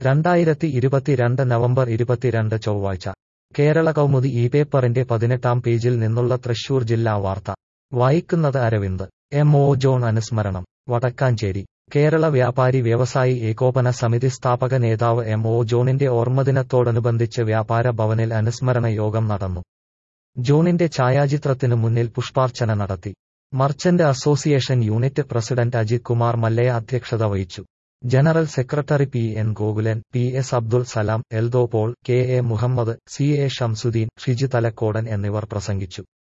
രണ്ടായിരത്തി ഇരുപത്തിരണ്ട് നവംബർ ഇരുപത്തിരണ്ട് ചൊവ്വാഴ്ച കേരള കൗമുദി ഈ പേപ്പറിന്റെ പതിനെട്ടാം പേജിൽ നിന്നുള്ള തൃശൂർ ജില്ലാ വാർത്ത വായിക്കുന്നത് അരവിന്ദ് എം ഒ ജോൺ അനുസ്മരണം വടക്കാഞ്ചേരി കേരള വ്യാപാരി വ്യവസായി ഏകോപന സമിതി സ്ഥാപക നേതാവ് എം ഒ ജോണിന്റെ ഓർമ്മദിനത്തോടനുബന്ധിച്ച് വ്യാപാര ഭവനിൽ അനുസ്മരണ യോഗം നടന്നു ജോണിന്റെ ഛായാചിത്രത്തിനു മുന്നിൽ പുഷ്പാർച്ചന നടത്തി merchant association unit president Ajith Kumar Mallaya അധ്യക്ഷത വഹിച്ചു general secretary P N Gokulan P S Abdul Salam Eldho Paul K A Muhammad C A Shamsuddeen Shiju Thalakkodan എന്നിവർ പ്രസംഗിച്ചു